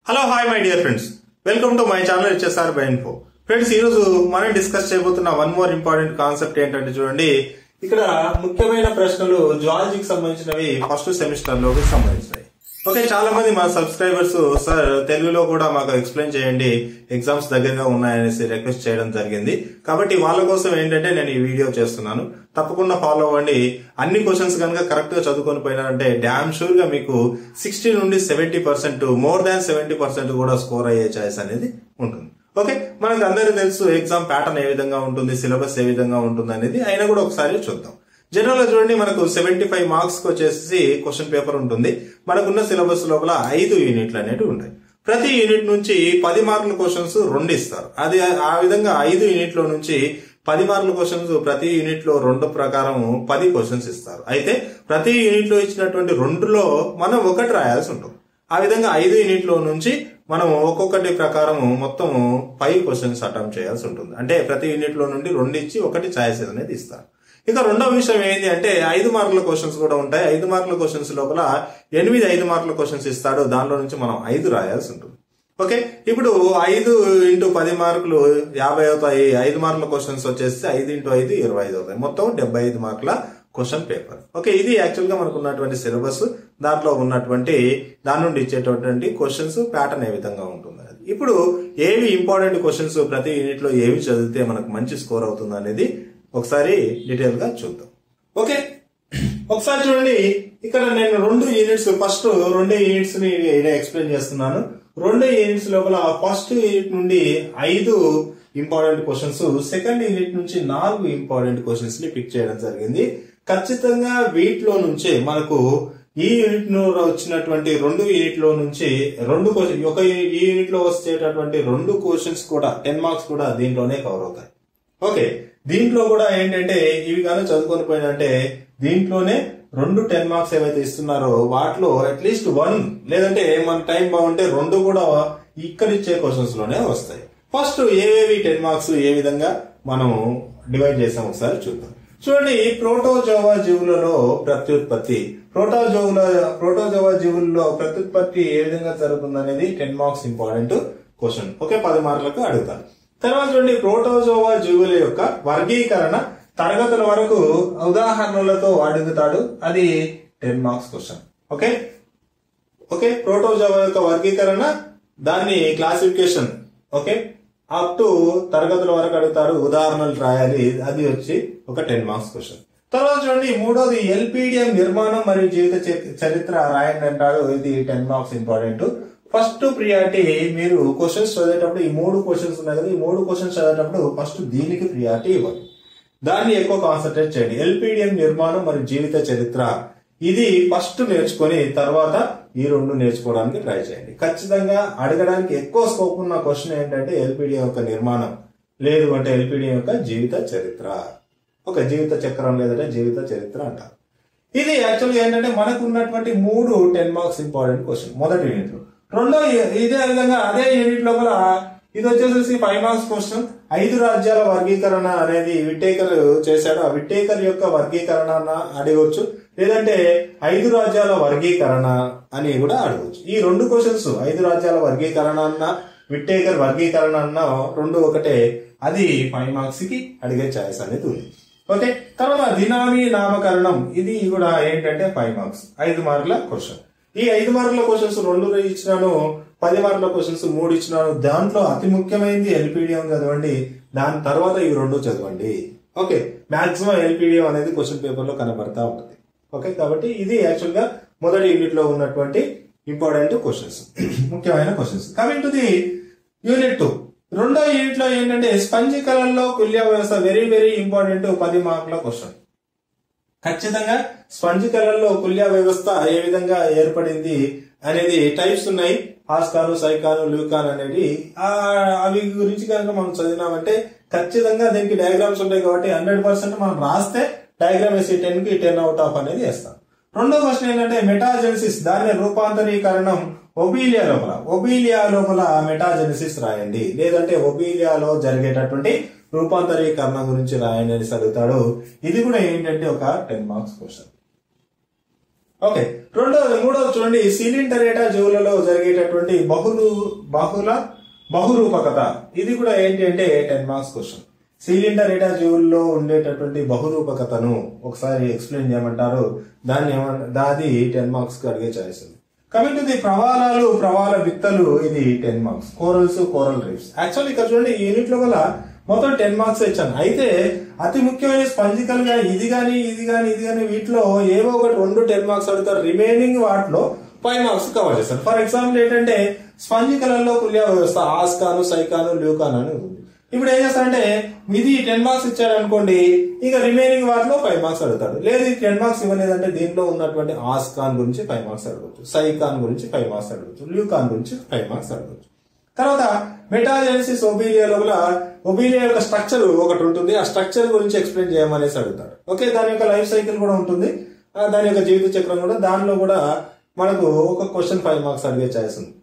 hello hi my dear friends welcome to my channel HSR by info friends ఈ రోజు మనం discuss చేయబోతున్న one more important concept ఏంటంటే చూడండి ఇక్కడ ముఖ్యమైన ప్రశ్నలు జువాలజీకి సంబంధించినవి ఫస్ట్ సెమిస్టర్ లోకి సంబంధించినవి ఓకే చాలా మంది మా సబ్స్క్రైబర్స్ సార్ తెలుగులో కూడా మాకు ఎక్స్ప్లెయిన్ చేయండి ఎగ్జామ్స్ దగ్గరగా ఉన్నాయనేసి రిక్వెస్ట్ చేయడం జరిగింది కాబట్టి వాళ్ళ కోసం ఏంటంటే నేను ఈ వీడియో చేస్తున్నాను తప్పకుండా ఫాలో అవ్వండి అన్ని క్వశ్చన్స్ కనుక కరెక్ట్ గా చదువుకొని పోయినారంటే డ్యామ్ షూర్ గా మీకు సిక్స్టీ నుండి seventy percent more than seventy percent కూడా స్కోర్ అయ్యే ఛాయిస్ అనేది ఉంటుంది ఓకే మనకు అందరికీ తెలుసు ఎగ్జామ్ ప్యాటర్న్ ఏ విధంగా ఉంటుంది సిలబస్ ఏ విధంగా ఉంటుంది అనేది అయినా కూడా ఒకసారి చూద్దాం జనరల్ గా చూడండి మనకు సెవెంటీ ఫైవ్ మార్క్స్ కి వచ్చేసి క్వశ్చన్ పేపర్ ఉంటుంది మనకున్న సిలబస్ లోపల ఐదు యూనిట్లు అనేవి ఉంటాయి ప్రతి యూనిట్ నుంచి పది మార్కుల క్వశ్చన్స్ రెండు ఇస్తారు అది ఆ విధంగా ఐదు యూనిట్లో నుంచి పది మార్కుల క్వశ్చన్స్ ప్రతి యూనిట్ లో రెండు ప్రకారం పది క్వశ్చన్స్ ఇస్తారు అయితే ప్రతి యూనిట్ లో ఇచ్చినటువంటి రెండులో మనం ఒకటి రాయాల్సి ఉంటుంది ఆ విధంగా ఐదు యూనిట్ లో నుంచి మనం ఒక్కొక్కటి ప్రకారం మొత్తం ఫైవ్ క్వశ్చన్స్ అటెంప్ట్ చేయాల్సి ఉంటుంది అంటే ప్రతి యూనిట్ లో నుండి రెండు ఇచ్చి ఒకటి ఛాయిస్ అనేది ఇస్తారు ఇక రెండో విషయం ఏంటి అంటే ఐదు మార్కుల క్వశ్చన్స్ కూడా ఉంటాయి ఐదు మార్కుల క్వశ్చన్స్ లోపల ఎనిమిది ఐదు మార్కుల క్వశ్చన్స్ ఇస్తాడు దానిలో నుంచి మనం ఐదు రాయాల్సి ఉంటుంది ఓకే ఇప్పుడు ఐదు ఇంటూ పది మార్కులు యాభై అవుతాయి ఐదు మార్కుల క్వశ్చన్స్ వచ్చేసి ఐదు ఇంటూ ఐదు ఇరవై ఐదు అవుతాయి మొత్తం డెబ్బై ఐదు మార్కుల క్వశ్చన్ పేపర్ ఓకే ఇది యాక్చువల్ గా మనకు ఉన్నటువంటి సిలబస్ దాంట్లో ఉన్నటువంటి దాని నుండి ఇచ్చేటటువంటి క్వశ్చన్స్ ప్యాటర్న్ ఏ విధంగా ఉంటుంది అది ఇప్పుడు ఏవి ఇంపార్టెంట్ క్వశ్చన్స్ ప్రతి యూనిట్ లో ఏవి చదివితే మనకు మంచి స్కోర్ అవుతుంది అనేది ఒకసారి డీటెయిల్ గా చూద్దాం ఓకే ఒకసారి చూడండి ఇక్కడ నేను రెండు యూనిట్స్ ఫస్ట్ రెండు యూనిట్స్ ని ఎక్స్ప్లెయిన్ చేస్తున్నాను రెండు యూనిట్స్ లోపల ఫస్ట్ యూనిట్ నుండి ఐదు ఇంపార్టెంట్ క్వశ్చన్స్ సెకండ్ యూనిట్ నుంచి నాలుగు ఇంపార్టెంట్ క్వశ్చన్స్ ని పిక్ చేయడం జరిగింది ఖచ్చితంగా వీటిలో నుంచే మనకు ఈ యూనిట్ లో వచ్చినటువంటి రెండు యూనిట్ లో నుంచి రెండు క్వశ్చన్ ఒక ఈ యూనిట్ లో వచ్చేటటువంటి రెండు క్వశ్చన్స్ కూడా టెన్ మార్క్స్ కూడా దీంట్లోనే కవర్ అవుతాయి ఓకే దీంట్లో కూడా ఏంటంటే ఇవి కానీ చదువుకొని పోయినంటే దీంట్లోనే రెండు టెన్ మార్క్స్ ఏవైతే ఇస్తున్నారో వాటిలో అట్లీస్ట్ వన్ లేదంటే మన టైం బాగుంటే రెండు కూడా ఇక్కడ ఇచ్చే క్వశ్చన్స్ లోనే వస్తాయి ఫస్ట్ ఏవేవి టెన్ మార్క్స్ ఏ విధంగా మనం డివైడ్ చేసాం ఒకసారి చూద్దాం చూడండి ప్రోటోజోవా జీవులలో ప్రత్యుత్పత్తి ప్రోటోజోవుల ప్రోటోజోవా జీవుల్లో ప్రత్యుత్పత్తి ఏ విధంగా జరుగుతుంది అనేది ten marks important question okay పది మార్కులకు అడుగుతారు తర్వాత చూడండి ప్రోటోజోవా జీవుల యొక్క వర్గీకరణ తరగతుల వరకు ఉదాహరణలతో అడుగుతాడు అది ten marks question okay okay protozoa యొక్క వర్గీకరణ దాన్ని క్లాసిఫికేషన్ ఓకే అప్ టు తరగతుల వరకు అడుగుతారు ఉదాహరణలు రాయాలి అది వచ్చి ఒక టెన్ మార్క్స్ క్వశ్చన్ తర్వాత చూడండి మూడోది ఎల్పిడిఎం నిర్మాణం మరియు జీవిత చరిత్ర రాయండి అంటాడు ఇది ten marks important first priority మీరు క్వశ్చన్స్ చదివేటప్పుడు ఈ మూడు క్వశ్చన్స్ ఉన్నాయి కదా ఈ మూడు క్వశ్చన్స్ చదివేటప్పుడు ఫస్ట్ దీనికి ప్రియారిటీ ఇవ్వండి దాన్ని ఎక్కువ కాన్సన్ట్రేట్ చేయండి ఎల్పిడిఎం నిర్మాణం మరియు జీవిత చరిత్ర ఇది ఫస్ట్ నేర్చుకొని తర్వాత ఈ రెండు నేర్చుకోవడానికి ట్రై చేయండి ఖచ్చితంగా అడగడానికి ఎక్కువ స్కోప్ ఉన్న క్వశ్చన్ ఏంటంటే ఎల్పిడిఎం యొక్క నిర్మాణం లేదు అంటే ఎల్పిడిఎం యొక్క జీవిత చరిత్ర ఒక జీవిత చక్రం లేదంటే జీవిత చరిత్ర అంటారు ఇది యాక్చువల్గా ఏంటంటే మనకు ఉన్నటువంటి మూడు టెన్ మార్క్స్ ఇంపార్టెంట్ క్వశ్చన్ మొదటి యూనిట్ లో రెండో ఇదే విధంగా అదే యూనిట్ లోపల ఇది వచ్చేసేసి ఫైవ్ మార్క్స్ క్వశ్చన్ ఐదు రాజ్యాల వర్గీకరణ అనేది విట్టేకర్ చేశాడు ఆ విట్టేకర్ యొక్క వర్గీకరణ అడగవచ్చు లేదంటే ఐదు రాజ్యాల వర్గీకరణ అని కూడా అడగవచ్చు ఈ రెండు క్వశ్చన్స్ ఐదు రాజ్యాల వర్గీకరణ అన్న విట్టేకర్ వర్గీకరణ అన్న రెండు ఒకటే అది ఫైవ్ మార్క్స్ కి అడిగే ఛాయిస్ అనేది ఉంది ఓకే తర్వాత దినామి నామకరణం ఇది కూడా ఏంటంటే ఫైవ్ మార్క్స్ ఐదు మార్కుల క్వశ్చన్ ఈ ఐదు మార్కుల క్వశ్చన్స్ రెండు ఇచ్చినాను పది మార్కుల క్వశ్చన్స్ మూడు ఇచ్చినాను దాంట్లో అతి ముఖ్యమైనది ఎల్పిడిఎం చదవండి దాని తర్వాత ఈ రెండు చదవండి ఓకే మాక్సిమం ఎల్పిడిఎం అనేది క్వశ్చన్ పేపర్ లో కనబడతా ఉంటుంది ఓకే కాబట్టి ఇది యాక్చువల్ గా మొదటి యూనిట్ లో ఉన్నటువంటి ఇంపార్టెంట్ క్వశ్చన్స్ ముఖ్యమైన questions coming to the unit two రెండో యూనిట్ లో ఏంటంటే స్పంజి కళల్లో కుల్య వ్యవస్థ వెరీ వెరీ ఇంపార్టెంట్ పది మార్కుల క్వశ్చన్ ఖచ్చితంగా స్పంజి కళల్లో కుల్య వ్యవస్థ ఏ విధంగా ఏర్పడింది అనేది టైప్స్ ఉన్నాయి హాస్కాను సైకాను ల్యూకాన్ అనేది అవి గురించి కనుక మనం చదివినామంటే ఖచ్చితంగా దీనికి డయాగ్రామ్స్ ఉంటాయి కాబట్టి హండ్రెడ్ పర్సెంట్ మనం రాస్తే డయాగ్రామ్ వేసి టెన్ కి టెన్ అవుట్ ఆఫ్ అనేది వేస్తాం రెండో క్వశ్చన్ ఏంటంటే మెటాజెనిసిస్ దాని రూపాంతరీకరణం ఒబీలియా లోపల ఒబీలియా లోపల మెటాజెనిసిస్ రాయండి లేదంటే ఒబీలియాలో జరిగేటటువంటి రూపాంతరీకరణ గురించి రాయండి అని అడుగుతాడు ఇది కూడా ఏంటంటే ఒక టెన్ మార్క్స్ క్వశ్చన్ ఓకే రెండోది మూడోది చూడండి సిలిండరేటా జీవులలో జరిగేటటువంటి బహుళ బహుళ బహురూపకత ఇది కూడా ఏంటి అంటే టెన్ మార్క్స్ క్వశ్చన్ సిలిండరేటా జీవుల్లో ఉండేటటువంటి బహురూపకతను ఒకసారి ఎక్స్ప్లెయిన్ చేయమంటారు దాన్ని ఏమన్- దాది టెన్ మార్క్స్ కి అడిగే ఛాయిస్ ఉంది కమింగ్ టు ది ప్రవాలాలు ప్రవాల విత్తలు ఇది ten marks corals coral reefs actually ఇక్కడ చూడండి ఈ యూనిట్ లో గల మొత్తం టెన్ మార్క్స్ ఇచ్చాను అయితే అతి ముఖ్యమైన స్పంజికల్ గా ఇది గాని ఇది గాని ఇది గాని వీటిలో ఏవో ఒకటి రెండు టెన్ మార్క్స్ అడుగుతారు రిమైనింగ్ వాటిలో ఫైవ్ మార్క్స్ కవర్ చేస్తారు ఫర్ ఎగ్జాంపుల్ ఏంటంటే స్పంజికలలో కుల్యా వ్యవస్థ ఆస్కాను సైకాను ల్యూకాన్ అని ఉంది ఇప్పుడు ఏం చేస్తారంటే ఇది టెన్ మార్క్స్ ఇచ్చాడు అనుకోండి ఇక రిమైనింగ్ వాటిలో ఫైవ్ మార్క్స్ అడుగుతాడు లేదు ఇది టెన్ మార్క్స్ ఇవ్వలేదంటే దీంట్లో ఉన్నటువంటి ఆస్కాన్ గురించి ఫైవ్ మార్క్స్ అడగచ్చు సైకాన్ గురించి ఫైవ్ మార్క్స్ అడగచ్చు ల్యూకాన్ గురించి ఫైవ్ మార్క్స్ అడగచ్చు తర్వాత మెటాజెన్సిస్ ఒబీలియా లోపల ఒబీలియా యొక్క స్ట్రక్చర్ ఒకటి ఉంటుంది ఆ స్ట్రక్చర్ గురించి ఎక్స్ప్లెయిన్ చేయమనేసి అడుగుతాడు ఓకే దాని యొక్క లైఫ్ సైకిల్ కూడా ఉంటుంది ఆ, దాని యొక్క జీవిత చక్రం కూడా దానిలో కూడా మనకు ఒక క్వశ్చన్ ఫైవ్ మార్క్స్ అడిగే ఛాయిస్ ఉంది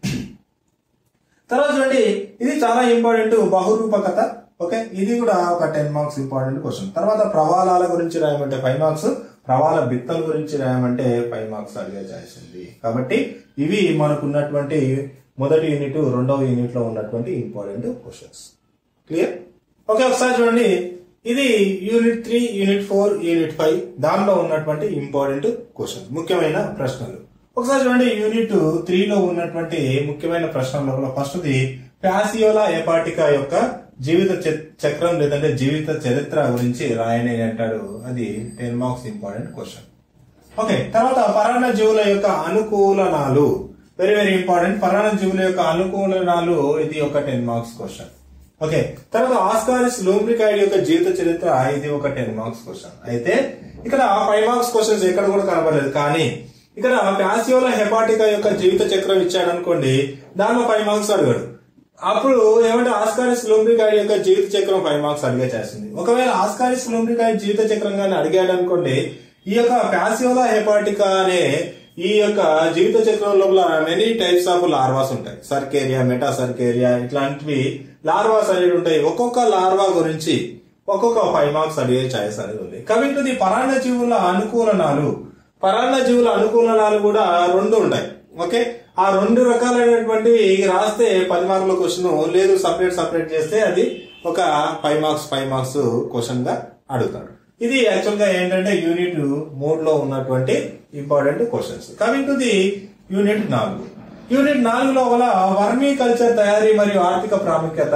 తర్వాత చూడండి ఇది చాలా ఇంపార్టెంట్ బహురూపకత ఓకే ఇది కూడా ఒక టెన్ మార్క్స్ ఇంపార్టెంట్ క్వశ్చన్ తర్వాత ప్రవాలాల గురించి రాయమంటే ఫైవ్ మార్క్స్ ప్రవాల బిత్తల గురించి రాయమంటే ఫైవ్ మార్క్స్ అడిగే ఛాయిస్ ఉంది కాబట్టి ఇవి మనకు ఉన్నటువంటి మొదటి యూనిట్ రెండవ యూనిట్ లో ఉన్నటువంటి ఇంపార్టెంట్ క్వశ్చన్స్ క్లియర్ ఓకే ఒకసారి చూడండి ఇది unit three unit four unit five దానిలో ఉన్నటువంటి ఇంపార్టెంట్ క్వశ్చన్స్ ముఖ్యమైన ప్రశ్నలు ఒకసారి చూడండి యూనిట్ త్రీ లో ఉన్నటువంటి ముఖ్యమైన ప్రశ్నల ఫస్ట్ది ప్యాసియోలా ఎపాటికా యొక్క జీవిత చ- చక్రం లేదంటే జీవిత చరిత్ర గురించి రాయని అంటాడు అది ten marks important question okay తర్వాత పరాణ జీవుల యొక్క అనుకూలనాలు వెరీ వెరీ ఇంపార్టెంట్ పరాణ జీవుల యొక్క అనుకూలనాలు ఇది ఒక టెన్ మార్క్స్ క్వశ్చన్ ఓకే తర్వాత ఆస్కారిస్ లూంబ్రికాయిడ్ యొక్క జీవిత చరిత్ర ఇది ఒక టెన్ మార్క్స్ క్వశ్చన్ అయితే ఇక్కడ ఫైవ్ మార్క్స్ క్వశ్చన్స్ ఎక్కడ కూడా కనబడలేదు కానీ ఇక్కడ ప్యాసియోల హెపాటికా యొక్క జీవిత చక్రం ఇచ్చాడు అనుకోండి దానిలో ఫైవ్ మార్క్స్ అడిగాడు అప్పుడు ఏమంటే ఆస్కారిస్ లూంబ్రికాయిడ్ యొక్క జీవిత చక్రం ఫైవ్ మార్క్స్ అడిగే చేస్తుంది ఒకవేళ ఆస్కారిస్ లూంబ్రికాయిడ్ జీవిత చక్రం గాని అడిగాడు అనుకోండి ఈ యొక్క ప్యాసియోలా హెపాటికా అనే ఈ యొక్క జీవిత చక్రం లోపల మెనీ టైప్స్ ఆఫ్ లార్వాస్ ఉంటాయి సర్కేరియా మెటా సర్కేరియా ఇట్లాంటివి లార్వాస్ అనేవి ఉంటాయి ఒక్కొక్క లార్వా గురించి ఒక్కొక్క ఫైవ్ మార్క్స్ అడిగే ఛాయిస్ అనేది ఉంది కమింగ్ టు ది పరాణ జీవుల అనుకూలనాలు పరాన్న జీవుల అనుకూలనాలు కూడా రెండు ఉంటాయి ఓకే ఆ రెండు రకాలైనటువంటివి రాస్తే పది మార్కుల క్వశ్చన్ లేదు సపరేట్ సపరేట్ చేస్తే అది ఒక five marks five marks question గా అడుగుతాడు ఇది యాక్చువల్ గా ఏంటంటే యూనిట్ మూడ్ లో ఉన్నటువంటి important questions coming to the unit నాలుగు యూనిట్ నాలుగు లోపల వర్మీ కల్చర్ తయారీ మరియు ఆర్థిక ప్రాముఖ్యత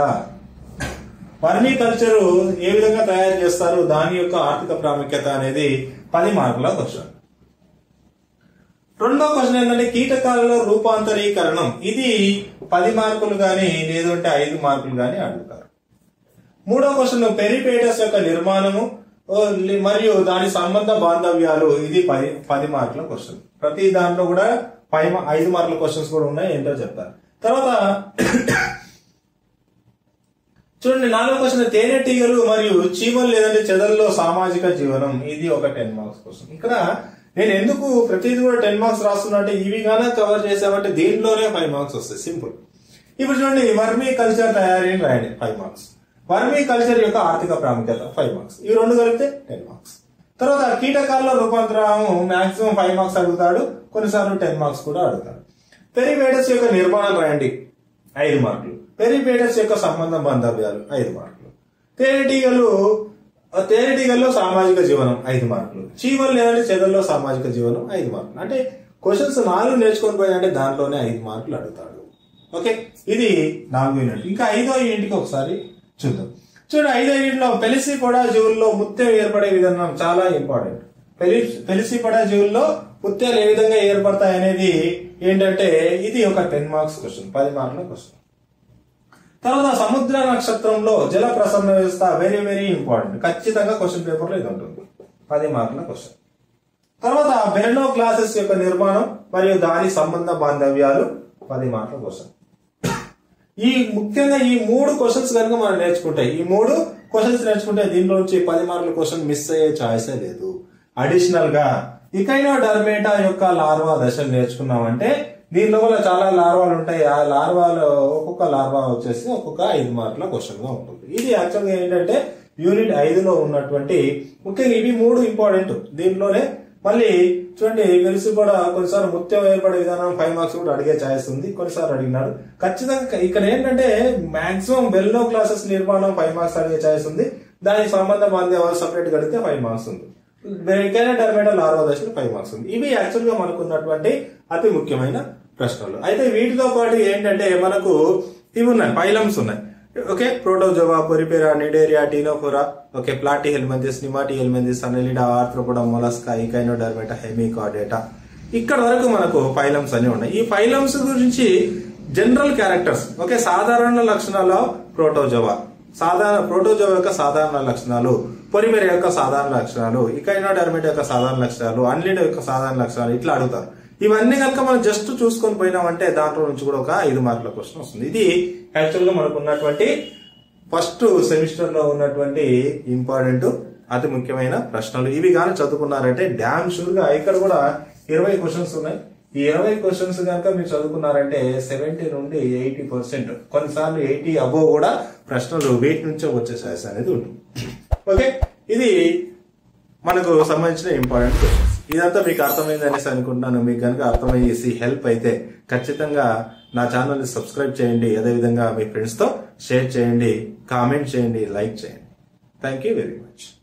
వర్మీ కల్చర్ ఏ విధంగా తయారు చేస్తారు దాని యొక్క ఆర్థిక ప్రాముఖ్యత అనేది పది మార్కుల క్వశ్చన్ రెండో క్వశ్చన్ ఏంటంటే కీటకాలలో రూపాంతరీకరణం ఇది పది మార్కులు గాని లేదంటే ఐదు మార్కులు గాని అడుగుతారు మూడో క్వశ్చన్ పెరిపేటస్ యొక్క నిర్మాణము ఓ, లి- మరియు దాని సంబంధ బాంధవ్యాలు ఇది పది పది మార్కుల క్వశ్చన్ ప్రతి దాంట్లో కూడా ఫైవ్ మా- ఐదు మార్కుల క్వశ్చన్స్ కూడా ఉన్నాయి ఏంటో చెప్తారు తర్వాత చూడండి నాలుగో క్వశ్చన్ తేనెటీగలు మరియు చీమలు లేదంటే చెదల్లో సామాజిక జీవనం ఇది ఒక టెన్ మార్క్స్ క్వశ్చన్ ఇక్కడ నేను ఎందుకు ప్రతిదీ కూడా టెన్ మార్క్స్ రాస్తున్నా అంటే ఇవి గాన కవర్ చేసామంటే దీంట్లోనే ఫైవ్ మార్క్స్ వస్తాయి సింపుల్ ఇప్పుడు చూడండి వర్మీ కల్చర్ తయారీ అని రాయండి ఫైవ్ మార్క్స్ వర్మీ కల్చర్ యొక్క ఆర్థిక ప్రాముఖ్యత ఫైవ్ మార్క్స్ ఈ రెండు కలిపితే టెన్ మార్క్స్ తర్వాత కీటకాల్లో రూపాంతరం మాక్సిమం ఫైవ్ మార్క్స్ అడుగుతాడు కొన్నిసార్లు టెన్ మార్క్స్ కూడా అడుగుతాడు పెరివేడస్ యొక్క నిర్మాణం రాయండి ఐదు మార్కులు పెరిపేటస్ యొక్క సంబంధ బాంధవ్యాలు ఐదు మార్కులు తేనెటీగలు ఆ తేనెటీగల్లో సామాజిక జీవనం ఐదు మార్కులు చీమలు లేదంటే చెదల్లో సామాజిక జీవనం ఐదు మార్కులు అంటే క్వశ్చన్స్ నాలుగు నేర్చుకొని పోయాయంటే దాంట్లోనే ఐదు మార్కులు అడుగుతాడు ఓకే ఇది నాలుగో యూనిట్ ఇంకా ఐదో యూనిట్ కి ఒకసారి చూద్దాం చూడండి ఐదో యూనిట్ లో పెలిసిపొడా జీవుల్లో ముత్యం ఏర్పడే విధానం చాలా ఇంపార్టెంట్ పెలి పెలిసిపొడా జీవుల్లో ముత్యాలు ఏ విధంగా ఏర్పడతాయి అనేది ఏంటంటే ఇది ఒక టెన్ మార్క్స్ క్వశ్చన్ పది మార్కుల క్వశ్చన్ తర్వాత సముద్ర నక్షత్రంలో జల ప్రసరణ వ్యవస్థ వెరీ వెరీ ఇంపార్టెంట్ ఖచ్చితంగా క్వశ్చన్ పేపర్ లో ఇది ఉంటుంది పది మార్కుల క్వశ్చన్ తర్వాత బెర్నో క్లాసెస్ యొక్క నిర్మాణం మరియు దాని సంబంధ బాంధవ్యాలు పది మార్కుల క్వశ్చన్ ఈ ముఖ్యంగా ఈ మూడు క్వశ్చన్స్ కనుక మనం నేర్చుకుంటే ఈ మూడు క్వశ్చన్స్ నేర్చుకుంటే దీనిలో నుంచి పది మార్కుల క్వశ్చన్ మిస్ అయ్యే ఛాయిసే లేదు అడిషనల్ గా ఇకైనా డర్మేటా యొక్క లార్వా దశలు నేర్చుకున్నామంటే దీని లోపల చాలా లార్వాలు ఉంటాయి ఆ లార్వాలు ఒక్కొక్క లార్వా వచ్చేసి ఒక్కొక్క ఐదు మార్కుల క్వశ్చన్ గా ఉంటుంది ఇది యాక్చువల్ గా ఏంటంటే యూనిట్ ఐదులో ఉన్నటువంటి ముఖ్యంగా ఇవి మూడు ఇంపార్టెంట్ దీనిలోనే మళ్ళీ చూడండి వెలిసి కూడా కొన్నిసార్లు ముత్యం ఏర్పడే విధానం ఫైవ్ మార్క్స్ కూడా అడిగే ఛాయిస్ ఉంది కొన్నిసార్లు అడిగినాడు ఖచ్చితంగా ఇక్కడ ఏంటంటే మాక్సిమం బెల్లో క్లాసెస్ నిర్మాణం ఫైవ్ మార్క్స్ అడిగే ఛాయిస్ ఉంది దానికి సంబంధం అందే వాళ్ళు సపరేట్ కడిగితే ఫైవ్ మార్క్స్ ఉంది బెరికైనా టర్మినల్ ఆరో దశలో ఫైవ్ మార్క్స్ ఉంది ఇవి యాక్చువల్ గా మనకు ఉన్నటువంటి అతి ముఖ్యమైన ప్రశ్నలు అయితే వీటితో పాటు ఏంటంటే మనకు ఇవి ఉన్నాయి పైలమ్స్ ఉన్నాయి okay protozoa porifera cnidaria ctenophora okay platyhelminthes nemathelminthes annelida arthropoda mollusca echinodermata hemichordata ఇక్కడ వరకు మనకు ఫైలమ్స్ అని ఉన్నాయి ఈ ఫైలమ్స్ గురించి జనరల్ క్యారెక్టర్స్ ఓకే సాధారణ లక్షణాలు ప్రోటోజోవా సాధారణ ప్రోటోజోవా యొక్క సాధారణ లక్షణాలు పొలిమెర యొక్క సాధారణ లక్షణాలు ఇకైనోడర్మేట్ యొక్క సాధారణ లక్షణాలు అన్లిడ్ యొక్క సాధారణ లక్షణాలు ఇట్లా అడుగుతారు ఇవన్నీ కనుక మనం జస్ట్ చూసుకొని పోయినామంటే దాంట్లో నుంచి కూడా ఒక ఐదు మార్కుల క్వశ్చన్ వస్తుంది ఇది యాక్చువల్ గా మనకు ఉన్నటువంటి ఫస్ట్ సెమిస్టర్ లో ఉన్నటువంటి ఇంపార్టెంట్ అతి ముఖ్యమైన ప్రశ్నలు ఇవి కానీ చదువుకున్నారంటే డ్యామ్ షూర్ గా ఇక్కడ కూడా ఇరవై క్వశ్చన్స్ ఉన్నాయి ఈ ఇరవై క్వశ్చన్స్ కనుక మీరు చదువుకున్నారంటే సెవెంటీ నుండి ఎయిటీ పర్సెంట్ కొన్నిసార్లు ఎయిటీ అబోవ్ కూడా ప్రశ్నలు వీటి నుంచే వచ్చే ఛాయిస్ అనేది ఉంటుంది ఓకే ఇది మనకు సంబంధించిన ఇంపార్టెంట్ క్వశ్చన్స్ ఇదంతా మీకు అర్థమైంది అనేసి అనుకుంటున్నాను మీకు కనుక అర్థమయ్యేసి హెల్ప్ అయితే ఖచ్చితంగా నా ఛానల్ ని సబ్స్క్రైబ్ చేయండి అదేవిధంగా మీ ఫ్రెండ్స్ తో షేర్ చేయండి కామెంట్ చేయండి లైక్ చేయండి థ్యాంక్ యూ వెరీ మచ్